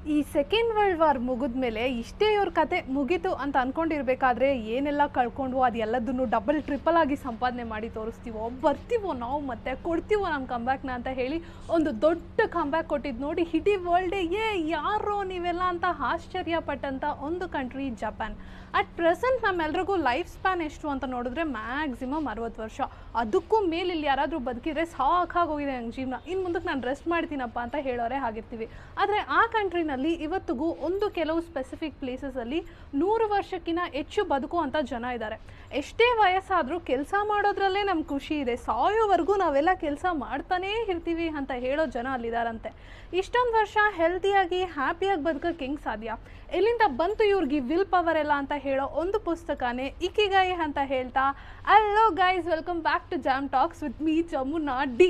ಈ second world war ಮುಗಿದ್ಮೇಲೆ ಇಷ್ಟೇ ಇವ್ರ ಕತೆ ಮುಗೀತು ಅಂತ ಅನ್ಕೊಂಡಿರ್ಬೇಕಾದ್ರೆ ಏನೆಲ್ಲ ಕಳ್ಕೊಂಡ್ವೋ ಅದೆಲ್ಲದನ್ನು ಡಬಲ್ ಟ್ರಿಪಲ್ ಆಗಿ ಸಂಪಾದನೆ ಮಾಡಿ ತೋರಿಸ್ತೀವೋ ಬರ್ತೀವೋ ನಾವು ಮತ್ತೆ ಕೊಡ್ತೀವೋ ನಮ್ಮ ಕಂಬ್ಯಾಕ್ನ ಅಂತ ಹೇಳಿ ಒಂದು ದೊಡ್ಡ ಕಂಬ್ಯಾಕ್ ಕೊಟ್ಟಿದ್ದು ನೋಡಿ ಇಡೀ ವರ್ಲ್ಡೇ ಏ ಯಾರೋ ನೀವೆಲ್ಲ ಅಂತ ಆಶ್ಚರ್ಯ ಪಟ್ಟಂಥ ಒಂದು ಕಂಟ್ರಿ ಜಪಾನ್ ಅಟ್ ಪ್ರೆಸೆಂಟ್ ನಮ್ಮೆಲ್ರಿಗೂ ಲೈಫ್ ಸ್ಪ್ಯಾನ್ ಎಷ್ಟು ಅಂತ ನೋಡಿದ್ರೆ ಮ್ಯಾಕ್ಸಿಮಮ್ ಅರವತ್ತು ವರ್ಷ ಅದಕ್ಕೂ ಮೇಲೆ ಇಲ್ಲಿ ಯಾರಾದರೂ ಬದುಕಿದ್ರೆ ಸಾಕಾಗೋಗಿದೆ ನಂಗೆ ಜೀವನ ಇನ್ನು ಮುಂದಕ್ಕೆ ನಾನು ರೆಸ್ಟ್ ಮಾಡ್ತೀನಪ್ಪ ಅಂತ ಹೇಳೋರೆ ಆಗಿರ್ತೀವಿ ಆದರೆ ಆ ಕಂಟ್ರಿನಲ್ಲಿ ಇವತ್ತಿಗೂ ಒಂದು ಕೆಲವು ಸ್ಪೆಸಿಫಿಕ್ ಪ್ಲೇಸಸಲ್ಲಿ ನೂರು ವರ್ಷಕ್ಕಿಂತ ಹೆಚ್ಚು ಬದುಕುವಂಥ ಜನ ಇದ್ದಾರೆ ಎಷ್ಟೇ ವಯಸ್ಸಾದರೂ ಕೆಲಸ ಮಾಡೋದ್ರಲ್ಲೇ ನಮ್ಗೆ ಖುಷಿ ಇದೆ ಸಾಯೋವರೆಗೂ ನಾವೆಲ್ಲ ಕೆಲಸ ಮಾಡ್ತಾನೇ ಇರ್ತೀವಿ ಅಂತ ಹೇಳೋ ಜನ ಅಲ್ಲಿದ್ದಾರಂತೆ ಇಷ್ಟೊಂದು ವರ್ಷ ಹೆಲ್ತಿಯಾಗಿ ಹ್ಯಾಪಿಯಾಗಿ ಬದುಕೋಕ್ಕೆ ಹೆಂಗೆ ಸಾಧ್ಯ ಎಲ್ಲಿಂದ ಬಂತು ಇವ್ರಿಗೆ ವಿಲ್ ಪವರ್ ಎಲ್ಲ ಅಂತ ಹೇಳೋ ಒಂದು ಪುಸ್ತಕನೇ ಇಕಿಗಾಯಿ ಅಂತ ಹೇಳ್ತಾ ಅಲ್ಲೋ guys welcome back to jam talks with me Jamuna D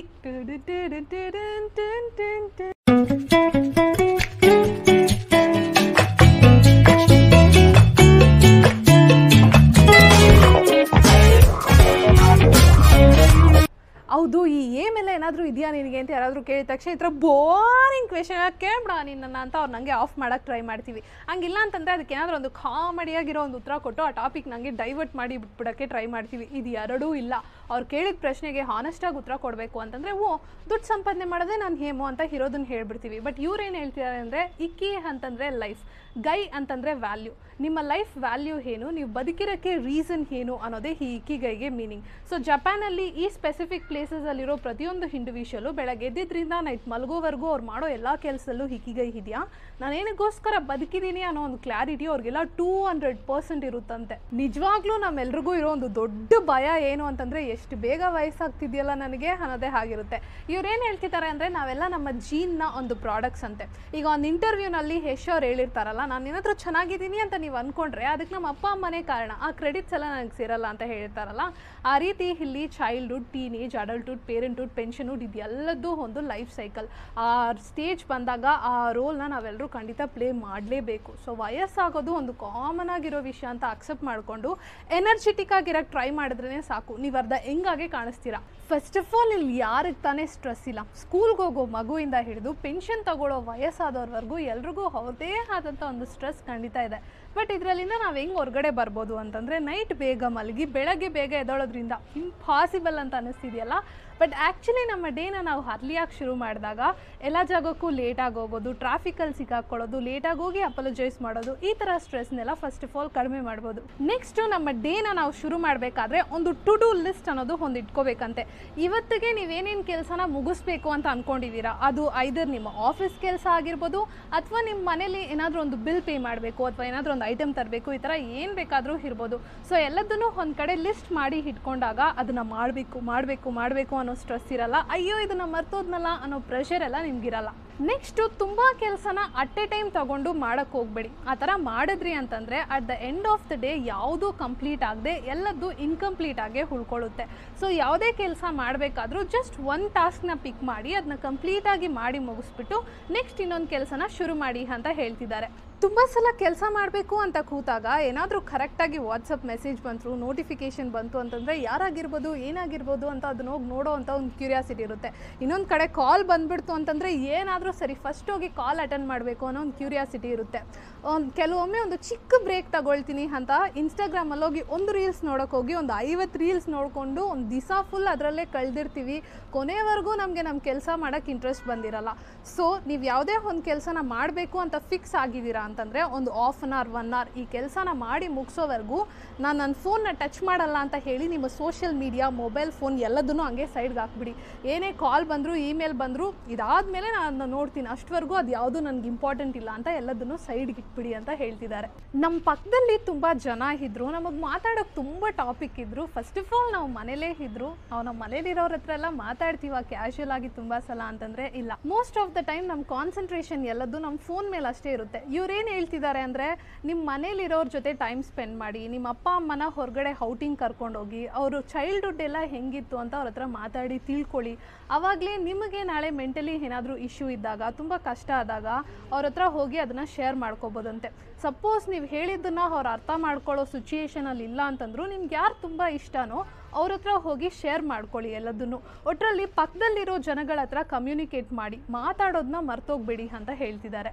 ಹೌದು ಈ ಏ ಮೇಲೆ ಏನಾದರೂ ಇದೆಯಾ ನಿನಗೆ ಅಂತ ಯಾರಾದರೂ ಕೇಳಿದ ತಕ್ಷಣ ಈ ಥರ ಬೋರಿಂಗ್ ಕ್ವೆಶನ್ ಕೇಳ್ಬಿಡ ನಿನ್ನನ್ನು ಅಂತ ಅವ್ರು ನನಗೆ ಆಫ್ ಮಾಡೋಕ್ಕೆ ಟ್ರೈ ಮಾಡ್ತೀವಿ ಹಂಗಿಲ್ಲ ಅಂತಂದರೆ ಅದಕ್ಕೆ ಏನಾದರೂ ಒಂದು ಕಾಮಿಡಿಯಾಗಿರೋ ಒಂದು ಉತ್ತರ ಕೊಟ್ಟು ಆ ಟಾಪಿಕ್ ನನಗೆ ಡೈವರ್ಟ್ ಮಾಡಿ ಬಿಟ್ಬಿಡೋಕ್ಕೆ ಟ್ರೈ ಮಾಡ್ತೀವಿ ಇದು ಎರಡೂ ಇಲ್ಲ ಅವ್ರು ಕೇಳಿದ ಪ್ರಶ್ನೆಗೆ ಹಾನೆಸ್ಟಾಗಿ ಉತ್ತರ ಕೊಡಬೇಕು ಅಂತಂದರೆ ಓ ದುಡ್ಡು ಸಂಪಾದನೆ ಮಾಡೋದೇ ನಾನು ಹೇಮೋ ಅಂತ ಇರೋದನ್ನ ಹೇಳ್ಬಿಡ್ತೀವಿ ಬಟ್ ಇವ್ರು ಏನು ಹೇಳ್ತಿದ್ದಾರೆ ಅಂದರೆ ಇಕ್ಕಿ ಅಂತಂದರೆ ಲೈಫ್ ಗೈ ಅಂತಂದರೆ ವ್ಯಾಲ್ಯೂ ನಿಮ್ಮ ಲೈಫ್ ವ್ಯಾಲ್ಯೂ ಏನು ನೀವು ಬದುಕಿರೋಕ್ಕೆ ರೀಸನ್ ಏನು ಅನ್ನೋದೇ ಈ ಇಕ್ಕಿಗೈಗೆ ಮೀನಿಂಗ್ ಸೊ ಜಪಾನಲ್ಲಿ ಈ ಸ್ಪೆಸಿಫಿಕ್ ಪ್ಲೇಸಸಲ್ಲಿರೋ ಪ್ರತಿಯೊಂದು ಇಂಡಿವಿಜುವಲು ಬೆಳಗ್ಗೆ ಎದ್ದಿದ್ರಿಂದ ನೈಟ್ ಮಲಗೋವರೆಗೂ ಅವ್ರು ಮಾಡೋ ಎಲ್ಲ ಕೆಲಸದಲ್ಲೂ ಹಿಕ್ಕಿಗೈ ಇದೆಯಾ ನಾನು ಏನಕ್ಕೋಸ್ಕರ ಬದುಕಿದ್ದೀನಿ ಅನ್ನೋ ಒಂದು ಕ್ಲಾರಿಟಿ ಅವ್ರಿಗೆಲ್ಲ ಟೂ ಹಂಡ್ರೆಡ್ ಪರ್ಸೆಂಟ್ ಇರುತ್ತಂತೆ ನಿಜವಾಗ್ಲೂ ನಮ್ಮೆಲ್ರಿಗೂ ಇರೋ ಒಂದು ದೊಡ್ಡ ಭಯ ಏನು ಅಂತಂದರೆ ಎಷ್ಟು ಬೇಗ ವಯಸ್ಸಾಗ್ತಿದೆಯಲ್ಲ ನನಗೆ ಅನ್ನೋದೇ ಆಗಿರುತ್ತೆ ಇವ್ರೇನು ಹೇಳ್ತಿದ್ದಾರೆ ಅಂದರೆ ನಾವೆಲ್ಲ ನಮ್ಮ ಜೀನ್ನ ಒಂದು ಪ್ರಾಡಕ್ಟ್ಸ್ ಅಂತೆ ಈಗ ಒಂದು ಇಂಟರ್ವ್ಯೂನಲ್ಲಿ ಯಶ್ ಅವ್ರು ಹೇಳಿರ್ತಾರಲ್ಲ ನಾನು ಏನಾದರೂ ಚೆನ್ನಾಗಿದ್ದೀನಿ ಅಂತ ನೀವು ಅಂದ್ಕೊಂಡ್ರೆ ಅದಕ್ಕೆ ನಮ್ಮ ಅಪ್ಪ ಅಮ್ಮನೇ ಕಾರಣ ಆ ಕ್ರೆಡಿಟ್ಸ್ ಎಲ್ಲ ನನಗೆ ಸೇರಲ್ಲ ಅಂತ ಹೇಳ್ತಾರಲ್ಲ ಆ ರೀತಿ ಇಲ್ಲಿ childhood teenage adulthood parenthood pensionhood ಇದೆಲ್ಲದೂ ಒಂದು ಲೈಫ್ ಸೈಕಲ್ ಆ ಸ್ಟೇಜ್ ಬಂದಾಗ ಆ ರೋಲ್ನ ನಾವೆಲ್ಲರೂ ಖಂಡಿತ ಪ್ಲೇ ಮಾಡಲೇಬೇಕು ಸೊ ವಯಸ್ಸಾಗೋದು ಒಂದು ಕಾಮನ್ ಆಗಿರೋ ವಿಷಯ ಅಂತ ಅಕ್ಸೆಪ್ಟ್ ಮಾಡಿಕೊಂಡು ಎನರ್ಜೆಟಿಕ್ ಆಗಿರೋಕ್ಕೆ ಟ್ರೈ ಮಾಡಿದ್ರೇ ಸಾಕು ನೀವು ಅರ್ಧ ಹೆಂಗಾಗೆ ಕಾಣಿಸ್ತೀರಾ ಫಸ್ಟ್ ಆಫ್ ಆಲ್ ಇಲ್ಲಿ ಯಾರಿಗೆ ತಾನೇ ಸ್ಟ್ರೆಸ್ ಇಲ್ಲ ಸ್ಕೂಲ್ಗೆ ಹೋಗೋ ಮಗುವಿಂದ ಹಿಡಿದು ಪೆನ್ಷನ್ ತಗೊಳ್ಳೋ ವಯಸ್ಸಾದವ್ರವರೆಗೂ ಎಲ್ರಿಗೂ ಅವ್ರದ್ದೇ ಆದಂಥ ಒಂದು ಸ್ಟ್ರೆಸ್ ಖಂಡಿತ ಇದೆ ಬಟ್ ಇದರಲ್ಲಿಂದ ನಾವು ಹೆಂಗೆ ಹೊರಗಡೆ ಬರ್ಬೋದು ಅಂತಂದರೆ ನೈಟ್ ಬೇಗ ಮಲಗಿ ಬೆಳಗ್ಗೆ ಬೇಗ ಎದ್ದೋಳೋದ್ರಿಂದ ಇಂಪಾಸಿಬಲ್ ಅಂತ ಅನ್ನಿಸ್ತಿದೆಯಲ್ಲ ಬಟ್ ಆ್ಯಕ್ಚುಲಿ ನಮ್ಮ ಡೇನ ನಾವು ಅರ್ಲಿಯಾಗಿ ಶುರು ಮಾಡಿದಾಗ ಎಲ್ಲ ಜಾಗಕ್ಕೂ ಲೇಟಾಗಿ ಹೋಗೋದು ಟ್ರಾಫಿಕಲ್ಲಿ ಸಿಕ್ಕಾಕೊಳ್ಳೋದು ಲೇಟಾಗಿ ಹೋಗಿ ಅಪಲಜೈಸ್ ಮಾಡೋದು ಈ ಥರ ಸ್ಟ್ರೆಸ್ನೆಲ್ಲ ಫಸ್ಟ್ ಆಫ್ ಆಲ್ ಕಡಿಮೆ ಮಾಡ್ಬೋದು ನೆಕ್ಸ್ಟು ನಮ್ಮ ಡೇನ ನಾವು ಶುರು ಮಾಡಬೇಕಾದ್ರೆ ಒಂದು ಟು ಡೂ ಲಿಸ್ಟ್ ಅನ್ನೋದು ಒಂದು ಇಟ್ಕೋಬೇಕಂತೆ ಇವತ್ತಿಗೆ ನೀವೇನೇನು ಕೆಲಸನ ಮುಗಿಸ್ಬೇಕು ಅಂತ ಅಂದ್ಕೊಂಡಿದ್ದೀರಾ ಅದು ಐದರ್ ನಿಮ್ಮ ಆಫೀಸ್ ಕೆಲಸ ಆಗಿರ್ಬೋದು ಅಥವಾ ನಿಮ್ಮ ಮನೇಲಿ ಏನಾದರೂ ಒಂದು ಬಿಲ್ ಪೇ ಮಾಡಬೇಕು ಅಥವಾ ಏನಾದರೂ ಒಂದು ಐಟಮ್ ತರಬೇಕು ಈ ಥರ ಏನು ಬೇಕಾದರೂ ಇರ್ಬೋದು ಸೊ ಎಲ್ಲದನ್ನು ಒಂದು ಕಡೆ ಲಿಸ್ಟ್ ಮಾಡಿ ಇಟ್ಕೊಂಡಾಗ ಅದನ್ನು ಮಾಡಬೇಕು ಮಾಡಬೇಕು ಮಾಡಬೇಕು ಅನ್ನೋ ಸ್ಟ್ರೆಸ್ ಇರಲ್ಲ ಅಯ್ಯೋ ಇದನ್ನ ಮರ್ತೋದ್ನಲ್ಲ ಅನ್ನೋ ಪ್ರೆಷರ್ ಎಲ್ಲ ನಿಮ್ಗಿರಲ್ಲ ನೆಕ್ಸ್ಟು ತುಂಬ ಕೆಲಸನ ಅಟ್ ಎ ಟೈಮ್ ತಗೊಂಡು ಮಾಡೋಕ್ಕೆ ಹೋಗ್ಬೇಡಿ ಆ ಥರ ಮಾಡಿದ್ರಿ ಅಂತಂದರೆ at the end of the day ಯಾವುದೂ ಕಂಪ್ಲೀಟ್ ಆಗದೆ ಎಲ್ಲದ್ದು ಇನ್ಕಂಪ್ಲೀಟ್ ಆಗೇ ಉಳ್ಕೊಳ್ಳುತ್ತೆ ಸೊ ಯಾವುದೇ ಕೆಲಸ ಮಾಡಬೇಕಾದ್ರೂ ಜಸ್ಟ್ ಒಂದು ಟಾಸ್ಕ್ನ ಪಿಕ್ ಮಾಡಿ ಅದನ್ನ ಕಂಪ್ಲೀಟಾಗಿ ಮಾಡಿ ಮುಗಿಸ್ಬಿಟ್ಟು ನೆಕ್ಸ್ಟ್ ಇನ್ನೊಂದು ಕೆಲಸನ ಶುರು ಮಾಡಿ ಅಂತ ಹೇಳ್ತಿದ್ದಾರೆ ತುಂಬ ಸಲ ಕೆಲಸ ಮಾಡಬೇಕು ಅಂತ ಕೂತಾಗ ಏನಾದರೂ ಕರೆಕ್ಟಾಗಿ ವಾಟ್ಸಪ್ ಮೆಸೇಜ್ ಬಂತು ನೋಟಿಫಿಕೇಷನ್ ಬಂತು ಅಂತಂದರೆ ಯಾರಾಗಿರ್ಬೋದು ಏನಾಗಿರ್ಬೋದು ಅಂತ ಅದನ್ನ ಹೋಗಿ ನೋಡೋ ಅಂತ ಒಂದು ಕ್ಯೂರಿಯಾಸಿಟಿ ಇರುತ್ತೆ ಇನ್ನೊಂದು ಕಡೆ ಕಾಲ್ ಬಂದ್ಬಿಡ್ತು ಅಂತಂದರೆ ಏನಾದರೂ ಸರಿ ಫಸ್ಟ್ ಹೋಗಿ ಕಾಲ್ ಅಟೆಂಡ್ ಮಾಡಬೇಕು ಅನ್ನೋ ಒಂದು ಕ್ಯೂರಿಯಾಸಿಟಿ ಇರುತ್ತೆ ಒಂದು ಕೆಲವೊಮ್ಮೆ ಒಂದು ಚಿಕ್ಕ ಬ್ರೇಕ್ ತಗೊಳ್ತೀನಿ ಅಂತ ಇನ್ಸ್ಟಾಗ್ರಾಮಲ್ಲಿ ಹೋಗಿ ಒಂದು ರೀಲ್ಸ್ ನೋಡೋಕೆ ಹೋಗಿ ಒಂದು ಐವತ್ತು ರೀಲ್ಸ್ ನೋಡಿಕೊಂಡು ಒಂದು ದಿವಸ ಫುಲ್ ಅದರಲ್ಲೇ ಕಳೆದಿರ್ತೀವಿ ಕೊನೆವರೆಗೂ ನಮಗೆ ನಮ್ಮ ಕೆಲಸ ಮಾಡೋಕ್ಕೆ ಇಂಟ್ರೆಸ್ಟ್ ಬಂದಿರಲ್ಲ ಸೊ ನೀವು ಯಾವುದೇ ಒಂದು ಕೆಲಸನ ಮಾಡಬೇಕು ಅಂತ ಫಿಕ್ಸ್ ಆಗಿದ್ದೀರಾ ಅಂತಂದರೆ ಒಂದು half an hour one hour ಈ ಕೆಲಸನ ಮಾಡಿ ಮುಗಿಸೋವರೆಗೂ ನಾನು ನನ್ನ ಫೋನ್ನ ಟಚ್ ಮಾಡಲ್ಲ ಅಂತ ಹೇಳಿ ನಿಮ್ಮ ಸೋಷಿಯಲ್ ಮೀಡಿಯಾ ಮೊಬೈಲ್ ಫೋನ್ ಎಲ್ಲದನ್ನು ಹಂಗೆ ಸೈಡ್ಗೆ ಹಾಕ್ಬಿಡಿ ಏನೇ ಕಾಲ್ ಬಂದರೂ ಇಮೇಲ್ ಬಂದರೂ ಇದಾದಮೇಲೆ ನಾನು ಅದನ್ನ ನೋಡ್ತೀನಿ ಅಷ್ಟವರೆಗೂ ಅದು ಯಾವುದು ನನಗೆ ಇಂಪಾರ್ಟೆಂಟ್ ಇಲ್ಲ ಅಂತ ಎಲ್ಲದನ್ನು ಸೈಡ್ಗೆ ಇಟ್ಬಿಡಿ ಅಂತ ಹೇಳ್ತಿದ್ದಾರೆ ನಮ್ಮ ಪಕ್ಕದಲ್ಲಿ ತುಂಬ ಜನ ಇದ್ದರು ನಮಗೆ ಮಾತಾಡೋಕ್ಕೆ ತುಂಬ ಟಾಪಿಕ್ ಇದ್ದರು ಫಸ್ಟ್ ಆಫ್ ಆಲ್ ನಾವು ಮನೇಲೇ ಇದ್ದರು ನಾವು ನಮ್ಮ ಮನೇಲಿರೋರ ಹತ್ರ ಎಲ್ಲ ಮಾತಾಡ್ತೀವ ಕ್ಯಾಶುಯಲ್ ಆಗಿ ತುಂಬ ಸಲ ಅಂತಂದರೆ ಇಲ್ಲ ಮೋಸ್ಟ್ ಆಫ್ ದ ಟೈಮ್ ನಮ್ಮ ಕಾನ್ಸಂಟ್ರೇಷನ್ ಎಲ್ಲದ್ದು ನಮ್ಮ ಫೋನ್ ಮೇಲೆ ಅಷ್ಟೇ ಇರುತ್ತೆ ಇವ್ರೇನು ಹೇಳ್ತಿದ್ದಾರೆ ಅಂದರೆ ನಿಮ್ಮ ಮನೇಲಿರೋರ ಜೊತೆ ಟೈಮ್ ಸ್ಪೆಂಡ್ ಮಾಡಿ ನಿಮ್ಮ ಅಪ್ಪ ಅಮ್ಮನ ಹೊರಗಡೆ ಔಟಿಂಗ್ ಕರ್ಕೊಂಡೋಗಿ ಅವರು ಚೈಲ್ಡ್ಹುಡ್ ಎಲ್ಲ ಹೆಂಗಿತ್ತು ಅಂತ ಅವ್ರ ಹತ್ರ ಮಾತಾಡಿ ತಿಳ್ಕೊಳ್ಳಿ ಆವಾಗಲೇ ನಿಮಗೆ ನಾಳೆ ಮೆಂಟಲಿ ಏನಾದರೂ ಇಶ್ಯೂ ಇದ್ದಾಗ ತುಂಬ ಕಷ್ಟ ಆದಾಗ ಅವ್ರ ಹತ್ರ ಹೋಗಿ ಅದನ್ನು ಶೇರ್ ಮಾಡ್ಕೋಬೋದಂತೆ ಸಪೋಸ್ ನೀವು ಹೇಳಿದ್ದನ್ನು ಅವ್ರು ಅರ್ಥ ಮಾಡ್ಕೊಳ್ಳೋ ಸಿಚುಯೇಷನಲ್ಲಿ ಇಲ್ಲ ಅಂತಂದ್ರು ನಿಮ್ಗೆ ಯಾರು ತುಂಬ ಇಷ್ಟನೋ ಅವ್ರ ಹತ್ರ ಹೋಗಿ ಶೇರ್ ಮಾಡ್ಕೊಳ್ಳಿ ಎಲ್ಲದನ್ನು ಒಟ್ಟರಲ್ಲಿ ಪಕ್ಕದಲ್ಲಿರೋ ಜನಗಳ ಹತ್ರ ಕಮ್ಯುನಿಕೇಟ್ ಮಾಡಿ ಮಾತಾಡೋದನ್ನ ಮರ್ತೋಗ್ಬೇಡಿ ಅಂತ ಹೇಳ್ತಿದ್ದಾರೆ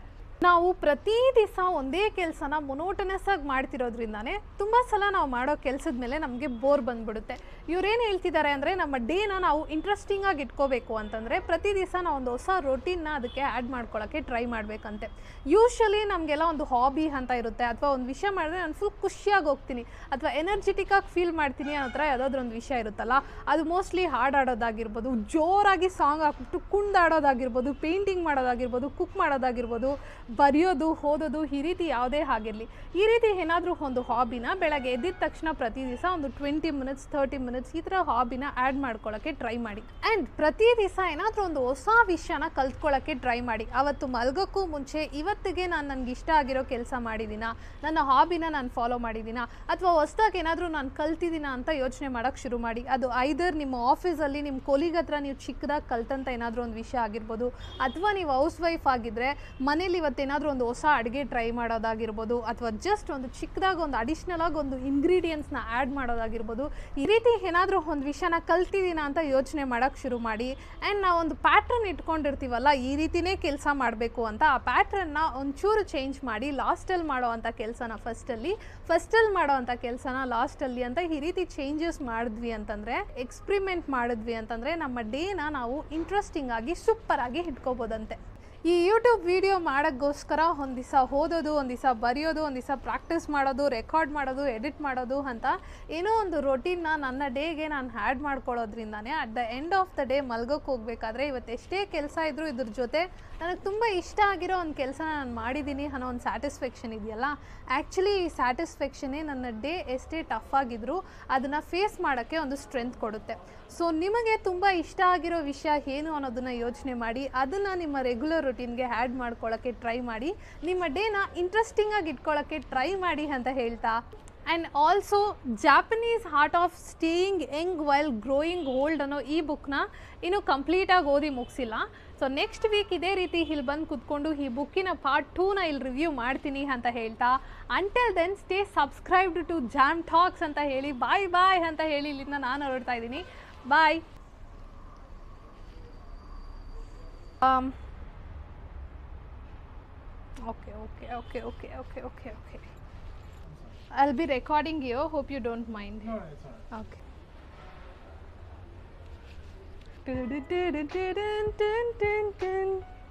ನಾವು ಪ್ರತಿ ದಿವಸ ಒಂದೇ ಕೆಲಸನ ಮೊನೋಟನಸ್ ಆಗಿ ಮಾಡ್ತಿರೋದ್ರಿಂದಾನೇ ತುಂಬ ಸಲ ನಾವು ಮಾಡೋ ಕೆಲಸದ ಮೇಲೆ ನಮಗೆ ಬೋರ್ ಬಂದ್ಬಿಡುತ್ತೆ ಇವ್ರೇನು ಹೇಳ್ತಿದ್ದಾರೆ ಅಂದರೆ ನಮ್ಮ ಡೇನ ನಾವು ಇಂಟ್ರೆಸ್ಟಿಂಗ್ ಆಗಿ ಇಟ್ಕೋಬೇಕು ಅಂತಂದರೆ ಪ್ರತಿ ದಿವಸ ನಾವು ಒಂದು ಹೊಸ ರೊಟೀನ್ನ ಅದಕ್ಕೆ ಆ್ಯಡ್ ಮಾಡ್ಕೊಳ್ಳೋಕ್ಕೆ ಟ್ರೈ ಮಾಡಬೇಕಂತೆ ಯೂಶ್ವಲಿ ನಮಗೆಲ್ಲ ಒಂದು ಹಾಬಿ ಅಂತ ಇರುತ್ತೆ ಅಥವಾ ಒಂದು ವಿಷಯ ಮಾಡಿದ್ರೆ ನಾನು ಫುಲ್ ಖುಷಿಯಾಗಿ ಹೋಗ್ತೀನಿ ಅಥವಾ ಎನರ್ಜೆಟಿಕ್ ಆಗಿ ಫೀಲ್ ಮಾಡ್ತೀನಿ ಅನ್ನೋ ಥರ ಯಾವುದಾದ್ರೂ ಒಂದು ವಿಷಯ ಇರುತ್ತಲ್ಲ ಅದು ಮೋಸ್ಟ್ಲಿ ಹಾಡಾಡೋದಾಗಿರ್ಬೋದು ಜೋರಾಗಿ ಸಾಂಗ್ ಹಾಕ್ಬಿಟ್ಟು ಕುಣ್ದಾಡೋದಾಗಿರ್ಬೋದು ಪೇಂಟಿಂಗ್ ಮಾಡೋದಾಗಿರ್ಬೋದು ಕುಕ್ ಮಾಡೋದಾಗಿರ್ಬೋದು ಬರೆಯೋದು ಓದೋದು ಈ ರೀತಿ ಯಾವುದೇ ಆಗಿರಲಿ ಈ ರೀತಿ ಏನಾದರೂ ಒಂದು ಹಾಬಿನ ಬೆಳಗ್ಗೆ ಎದ್ದಿದ ತಕ್ಷಣ ಪ್ರತಿ ದಿವಸ ಒಂದು ಟ್ವೆಂಟಿ ಮಿನಿಟ್ಸ್ ತರ್ಟಿ ಮಿನಿಟ್ಸ್ ಈ ಥರ ಹಾಬಿನ ಆ್ಯಡ್ ಮಾಡ್ಕೊಳ್ಳೋಕ್ಕೆ ಟ್ರೈ ಮಾಡಿ ಆ್ಯಂಡ್ ಪ್ರತಿ ದಿವಸ ಏನಾದರೂ ಒಂದು ಹೊಸ ವಿಷಯನ ಕಲ್ತ್ಕೊಳ್ಳೋಕ್ಕೆ ಟ್ರೈ ಮಾಡಿ ಅವತ್ತು ಮಲ್ಗೋಕ್ಕೂ ಮುಂಚೆ ಇವತ್ತಿಗೆ ನಾನು ನನಗೆ ಇಷ್ಟ ಆಗಿರೋ ಕೆಲಸ ಮಾಡಿದ್ದೀನ ನನ್ನ ಹಾಬಿನ ನಾನು ಫಾಲೋ ಮಾಡಿದ್ದೀನ ಅಥವಾ ಹೊಸ್ದಾಗಿ ಏನಾದರೂ ನಾನು ಕಲ್ತಿದ್ದೀನ ಅಂತ ಯೋಚನೆ ಮಾಡೋಕ್ಕೆ ಶುರು ಮಾಡಿ ಅದು ಐದರ್ ನಿಮ್ಮ ಆಫೀಸಲ್ಲಿ ನಿಮ್ಮ ಕೊಲಿಗ್ ಹತ್ರ ನೀವು ಚಿಕ್ಕದಾಗಿ ಕಲ್ತಂತ ಏನಾದರೂ ಒಂದು ವಿಷಯ ಆಗಿರ್ಬೋದು ಅಥವಾ ನೀವು ಹೌಸ್ ವೈಫ್ ಆಗಿದ್ದರೆ ಮನೇಲಿ ಇವತ್ತೇನಾದರೂ ಒಂದು ಹೊಸ ಅಡುಗೆ ಟ್ರೈ ಮಾಡೋದಾಗಿರ್ಬೋದು ಅಥವಾ ಜಸ್ಟ್ ಒಂದು ಚಿಕ್ಕದಾಗಿ ಒಂದು ಅಡಿಷ್ನಲ್ ಆಗಿ ಒಂದು ಇಂಗ್ರೀಡಿಯೆಂಟ್ಸ್ನ ಆ್ಯಡ್ ಮಾಡೋದಾಗಿರ್ಬೋದು ಈ ರೀತಿ ಏನಾದರೂ ಒಂದು ವಿಷಯನ ಕಲ್ತಿದ್ದೀನ ಅಂತ ಯೋಚನೆ ಮಾಡೋಕ್ಕೆ ಶುರು ಮಾಡಿ ಆ್ಯಂಡ್ ನಾವು ಒಂದು ಪ್ಯಾಟ್ರನ್ ಇಟ್ಕೊಂಡಿರ್ತೀವಲ್ಲ ಈ ರೀತಿನೇ ಕೆಲಸ ಮಾಡಬೇಕು ಅಂತ ಆ ಪ್ಯಾಟ್ರನ್ನ ಒಂಚೂರು ಚೇಂಜ್ ಮಾಡಿ ಲಾಸ್ಟಲ್ಲಿ ಮಾಡೋ ಅಂಥ ಕೆಲಸನ ಫಸ್ಟಲ್ಲಿ ಫಸ್ಟಲ್ಲಿ ಮಾಡೋ ಅಂಥ ಕೆಲಸನ ಲಾಸ್ಟಲ್ಲಿ ಅಂತ ಈ ರೀತಿ ಚೇಂಜಸ್ ಮಾಡಿದ್ವಿ ಅಂತಂದರೆ ಎಕ್ಸ್ಪ್ರಿಮೆಂಟ್ ಮಾಡಿದ್ವಿ ಅಂತಂದರೆ ನಮ್ಮ ಡೇನ ನಾವು ಇಂಟ್ರೆಸ್ಟಿಂಗ್ ಆಗಿ ಸೂಪರ್ ಆಗಿ ಇಟ್ಕೋಬೋದಂತೆ ಈ ಯೂಟ್ಯೂಬ್ ವಿಡಿಯೋ ಮಾಡೋಕ್ಕೋಸ್ಕರ ಒಂದು ದಿವಸ ಓದೋದು ಒಂದು ದಿವಸ ಬರೆಯೋದು ಒಂದು ದಿವಸ ಪ್ರಾಕ್ಟೀಸ್ ಮಾಡೋದು ರೆಕಾರ್ಡ್ ಮಾಡೋದು ಎಡಿಟ್ ಮಾಡೋದು ಅಂತ ಏನೋ ಒಂದು ರೊಟೀನ್ನ ನನ್ನ ಡೇಗೆ ನಾನು ಹ್ಯಾಡ್ ಮಾಡ್ಕೊಳ್ಳೋದ್ರಿಂದಾನೇ at the end of the day ಮಲ್ಗೋಕ್ಕೆ ಹೋಗ್ಬೇಕಾದ್ರೆ ಇವತ್ತು ಎಷ್ಟೇ ಕೆಲಸ ಇದ್ದರೂ ಇದ್ರ ಜೊತೆ ನನಗೆ ತುಂಬ ಇಷ್ಟ ಆಗಿರೋ ಒಂದು ಕೆಲಸನ ನಾನು ಮಾಡಿದ್ದೀನಿ ಅನ್ನೋ ಒಂದು ಸ್ಯಾಟಿಸ್ಫ್ಯಾಕ್ಷನ್ ಇದೆಯಲ್ಲ ಆ್ಯಕ್ಚುಲಿ ಈ ಸ್ಯಾಟಿಸ್ಫ್ಯಾಕ್ಷನ್ನೇ ನನ್ನ ಡೇ ಎಷ್ಟೇ ಟಫ್ ಆಗಿದ್ರೂ ಅದನ್ನು ಫೇಸ್ ಮಾಡೋಕ್ಕೆ ಒಂದು ಸ್ಟ್ರೆಂತ್ ಕೊಡುತ್ತೆ ಸೊ ನಿಮಗೆ ತುಂಬ ಇಷ್ಟ ಆಗಿರೋ ವಿಷಯ ಏನು ಅನ್ನೋದನ್ನು ಯೋಚನೆ ಮಾಡಿ ಅದನ್ನು ನಿಮ್ಮ ರೆಗ್ಯುಲರ್ ರುಟೀನ್ಗೆ ಆ್ಯಡ್ ಮಾಡ್ಕೊಳ್ಳೋಕ್ಕೆ ಟ್ರೈ ಮಾಡಿ ನಿಮ್ಮ ಡೇನ ಇಂಟ್ರೆಸ್ಟಿಂಗ್ ಆಗಿ ಇಟ್ಕೊಳ್ಳೋಕ್ಕೆ ಟ್ರೈ ಮಾಡಿ ಅಂತ ಹೇಳ್ತಾ and also Japanese heart of staying young while growing old ಅನ್ನೋ ಈ ಬುಕ್ನ ಇನ್ನೂ ಕಂಪ್ಲೀಟಾಗಿ ಓದಿ ಮುಗಿಸಿಲ್ಲ ಸೊ ನೆಕ್ಸ್ಟ್ ವೀಕ್ ಇದೇ ರೀತಿ ಇಲ್ಲಿ ಬಂದು ಕುತ್ಕೊಂಡು ಈ ಬುಕ್ಕಿನ ಪಾರ್ಟ್ ಟೂನ ಇಲ್ಲಿ ರಿವ್ಯೂ ಮಾಡ್ತೀನಿ ಅಂತ ಹೇಳ್ತಾ until then stay subscribed to jam talks ಅಂತ ಹೇಳಿ ಬಾಯ್ ಬಾಯ್ ಅಂತ ಹೇಳಿ ಇಲ್ಲಿಂದ ನಾನು ಹೊರಡ್ತಾ ಇದ್ದೀನಿ bye okay okay okay okay okay okay okay I'll be recording you. Hope you don't mind. No, it's all right. Okay. Dun, dun, dun, dun, dun, dun, dun, dun.